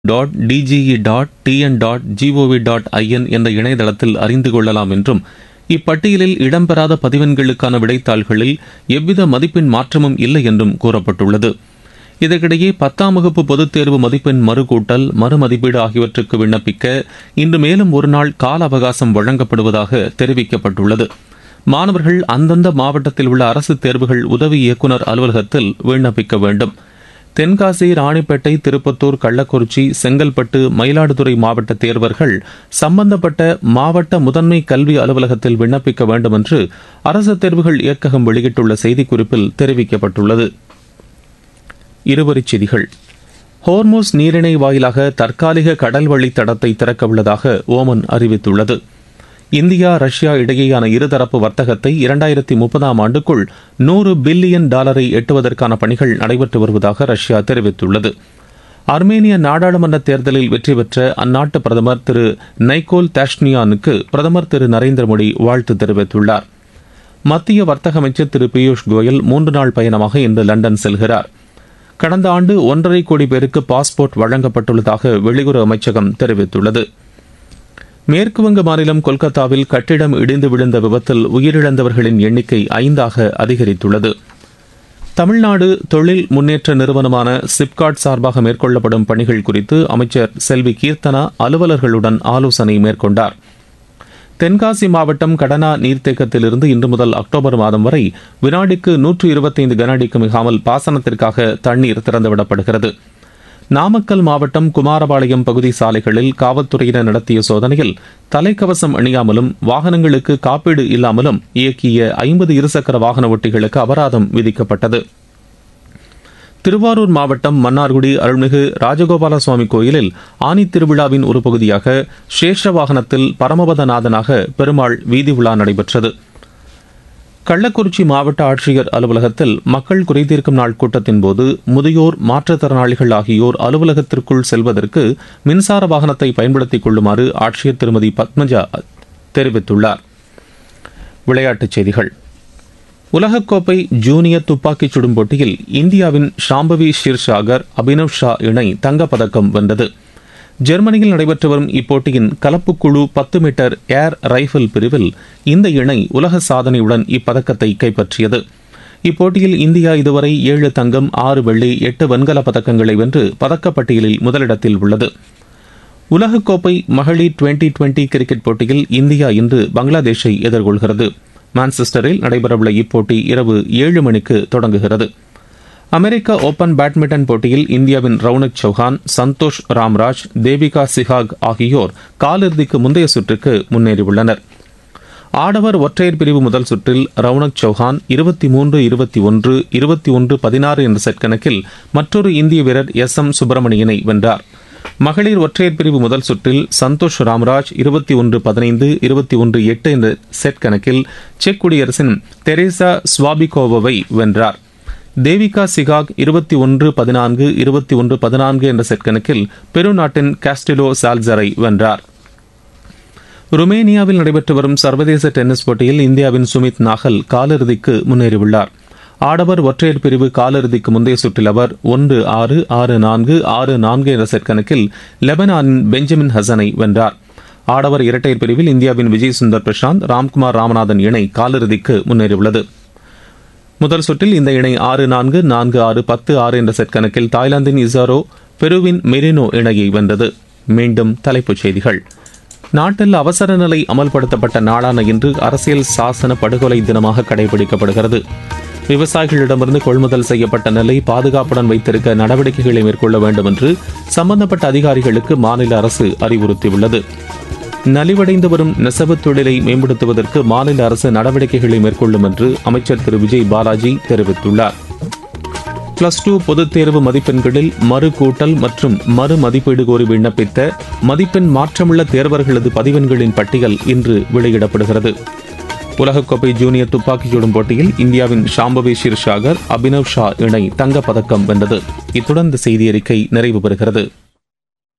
dot DGE dot TN dot GOV dot IN என்ற இணையதளத்தில் அறிந்து கொள்ளலாம் என்றும் இப்பட்டியலில் இடம்பெறாத பதிவெண்களுக்கான விடைத்தாள்களில் எவ்வித மதிப்பெண் மாற்றமும் இல்லை என்றும் கூறப்பட்டுள்ளது இதற்கிடையே பத்தாம் வகுப்பு பொதுத் தேர்வு மதிப்பெண் மறுகூட்டல் மறுமதிப்பீடு ஆகியவற்றுக்கு விண்ணப்பிக்க இன்று மேலும் ஒருநாள் கால அவகாசம் வழங்கப்படுவதாக தெரிவிக்கப்பட்டுள்ளது மாணவர்கள் அந்தந்த மாவட்டத்தில் உள்ள அரசு தேர்வுகள் உதவி இயக்குநர் அலுவலகத்தில் விண்ணப்பிக்க வேண்டும் தென்காசி ராணிப்பேட்டை திருப்பத்தூர் கள்ளக்குறிச்சி செங்கல்பட்டு மயிலாடுதுறை மாவட்ட தேர்வர்கள் சம்பந்தப்பட்ட மாவட்ட முதன்மை கல்வி அலுவலகத்தில் விண்ணப்பிக்க வேண்டும் என்று அரசு தேர்வுகள் இயக்ககம் வெளியிட்டுள்ள செய்திக்குறிப்பில் தெரிவிக்கப்பட்டுள்ளது இருவரிச் செய்திகள் ஹோர்மோஸ் நீரிணை வாயிலாக தற்காலிக கடல் வழி தடத்தை திறக்கவுள்ளதாக ஓமன் அறிவித்துள்ளது இந்தியா ரஷ்யா இடையேயான இருதரப்பு வர்த்தகத்தை இரண்டாயிரத்தி முப்பதாம் ஆண்டுக்குள் நூறு பில்லியன் டாலரை எட்டுவதற்கான பணிகள் நடைபெற்று வருவதாக ரஷ்யா தெரிவித்துள்ளது அர்மேனிய நாடாளுமன்ற தேர்தலில் வெற்றி பெற்ற அந்நாட்டு பிரதமர் திரு நைகோல் தாஷ்னியானுக்கு பிரதமர் திரு நரேந்திர மோடி வாழ்த்து தெரிவித்துள்ளார் மத்திய வர்த்தக அமைச்சர் திரு பியூஷ் கோயல் மூன்று நாள் பயணமாக இன்று லண்டன் செல்கிறார் கடந்த ஆண்டு ஒன்றரை கோடி பேருக்கு பாஸ்போர்ட் வழங்கப்பட்டுள்ளதாக வெளியுறவு அமைச்சகம் தெரிவித்துள்ளது மேற்குவங்க மாநிலம் கொல்கத்தாவில் கட்டிடம் இடிந்து விழுந்த விபத்தில் உயிரிழந்தவர்களின் எண்ணிக்கை ஐந்தாக அதிகரித்துள்ளது தமிழ்நாடு தொழில் முன்னேற்ற நிறுவனமான சிப்காட் சார்பாக மேற்கொள்ளப்படும் பணிகள் குறித்து அமைச்சர் செல்வி கீர்த்தனா அலுவலர்களுடன் ஆலோசனை மேற்கொண்டார் தென்காசி மாவட்டம் கடனா நீர்த்தேக்கத்திலிருந்து இன்று முதல் அக்டோபர் மாதம் வரை வினாடிக்கு நூற்று இருபத்தைந்து கனஅடிக்கு மிகாமல் பாசனத்திற்காக தண்ணீர் திறந்துவிடப்படுகிறது நாமக்கல் மாவட்டம் குமாரபாளையம் பகுதி சாலைகளில் காவல்துறையினர் நடத்திய சோதனையில் தலைக்கவசம் அணியாமலும் வாகனங்களுக்கு காப்பீடு இல்லாமலும் இயக்கிய ஐம்பது இருசக்கர வாகன ஓட்டிகளுக்கு அபராதம் விதிக்கப்பட்டது திருவாரூர் மாவட்டம் மன்னார்குடி அருள்மிகு ராஜகோபால சுவாமி கோயிலில் ஆனி திருவிழாவின் ஒரு பகுதியாக சேஷ வாகனத்தில் பரமபதநாதனாக பெருமாள் வீதி உலா நடைபெற்றது கள்ளக்குறிச்சி மாவட்ட ஆட்சியர் அலுவலகத்தில் மக்கள் குறைதீர்க்கும் நாள் கூட்டத்தின் போது முதியோர் மாற்றுத்திறனாளிகள் ஆகியோர் அலுவலகத்திற்குள் செல்வதற்கு மின்சார வாகனத்தை பயன்படுத்திக் கொள்ளுமாறு ஆட்சியர் திருமதி பத்மஜா தெரிவித்துள்ளார் விளையாட்டுச் செய்திகள் உலகக்கோப்பை ஜூனியர் துப்பாக்கிச் சுடும் போட்டியில் இந்தியாவின் ஷாம்பவி ஷிர்ஷாகர் அபினவ் ஷா இணை தங்கப்பதக்கம் வென்றது ஜெர்மனியில் நடைபெற்று வரும் இப்போட்டியின் கலப்பு குழு பத்து மீட்டர் ஏர் ரைஃபிள் பிரிவில் இந்த இணை உலக சாதனையுடன் இப்பதக்கத்தை கைப்பற்றியது இப்போட்டியில் இந்தியா இதுவரை ஏழு தங்கம் ஆறு வெள்ளி எட்டு வெண்கல பதக்கங்களை வென்று பதக்கப்பட்டியலில் முதலிடத்தில் உள்ளது உலகக்கோப்பை மகளிர் டுவெண்டி டுவெண்டி கிரிக்கெட் போட்டியில் இந்தியா இன்று பங்களாதேஷை எதிர்கொள்கிறது மான்செஸ்டரில் நடைபெறவுள்ள இப்போட்டி இரவு ஏழு மணிக்கு தொடங்குகிறது அமெரிக்க ஓபன் பேட்மிண்டன் போட்டியில் இந்தியாவின் ரவுனக் சௌஹான் சந்தோஷ் ராம்ராஜ் தேவிகா சிஹாக் ஆகியோர் காலிறுதிக்கு முந்தைய சுற்றுக்கு முன்னேறியுள்ளனர் ஆடவர் ஒற்றையர் பிரிவு முதல் சுற்றில் ரவுனக் சௌஹான் இருபத்தி மூன்று இருபத்தி ஒன்று இருபத்தி ஒன்று பதினாறு என்ற செட் கணக்கில் மற்றொரு இந்திய வீரர் எஸ் எம் சுப்பிரமணியனை வென்றார் மகளிர் ஒற்றையர் பிரிவு முதல் சுற்றில் சந்தோஷ் ராம்ராஜ் இருபத்தி ஒன்று பதினைந்து இருபத்தி ஒன்று எட்டு என்ற செட் கணக்கில் செக் குடியரசின் தெரேசா ஸ்வாபிகோவை வென்றார் தேவிகா சிகாக் இருபத்தி ஒன்று பதினான்கு இருபத்தி ஒன்று பதினான்கு என்ற செட் கணக்கில் பெரு நாட்டின் காஸ்டிலோ சால்சரை வென்றார் ருமேனியாவில் நடைபெற்று வரும் சர்வதேச டென்னிஸ் போட்டியில் இந்தியாவின் சுமித் நாகல் காலிறுதிக்கு முன்னேறியுள்ளார் ஆடவர் ஒற்றையர் பிரிவு காலிறுதிக்கு முந்தைய சுற்றில் அவர் ஒன்று ஆறு ஆறு நான்கு ஆறு நான்கு என்ற செட் கணக்கில் லெபனானின் பெஞ்சமின் ஹசனை வென்றார் ஆடவர் இரட்டையர் பிரிவில் இந்தியாவின் விஜய் சுந்தர் பிரசாந்த் ராம்குமார் ராமநாதன் இணை காலிறுதிக்கு முன்னேறியுள்ளது முதல் சுற்றில் இந்த இணை ஆறு நான்கு நான்கு ஆறு பத்து ஆறு என்ற செட் கணக்கில் தாய்லாந்தின் இசாரோ பெருவின் மெரினோ இணையை வென்றது மீண்டும் தலைப்புச் செய்திகள் நாட்டில் அவசர நிலை அமல்படுத்தப்பட்ட நாளான இன்று அரசியல் சாசன படுகொலை தினமாக கடைபிடிக்கப்படுகிறது விவசாயிகளிடமிருந்து கொள்முதல் செய்யப்பட்ட நெல்லை பாதுகாப்புடன் வைத்திருக்க நடவடிக்கைகளை மேற்கொள்ள வேண்டும் என்று சம்பந்தப்பட்ட அதிகாரிகளுக்கு மாநில அரசு அறிவுறுத்தியுள்ளது நலிவடைந்து வரும் நெசவு தொழிலை மேம்படுத்துவதற்கு மாநில அரசு நடவடிக்கைகளை மேற்கொள்ளும் என்று அமைச்சர் திரு விஜய் பாலாஜி தெரிவித்துள்ளார் பிளஸ் டூ பொதுத் தேர்வு மதிப்பெண்களில் மறு கூட்டல் மற்றும் மறு மதிப்பீடு கோரி விண்ணப்பித்த மதிப்பெண் மாற்றமுள்ள தேர்வர்களது பதிவெண்களின் பட்டியல் இன்று வெளியிடப்படுகிறது உலகக்கோப்பை ஜூனியர் துப்பாக்கிச் சுடும் போட்டியில் இந்தியாவின் ஷாம்பவி ஷிர்ஷாகர் அபினவ் ஷா இணை தங்கப்பதக்கம் வென்றது இத்துடன் இந்த செய்தி அறிக்கை நிறைவு பெறுகிறது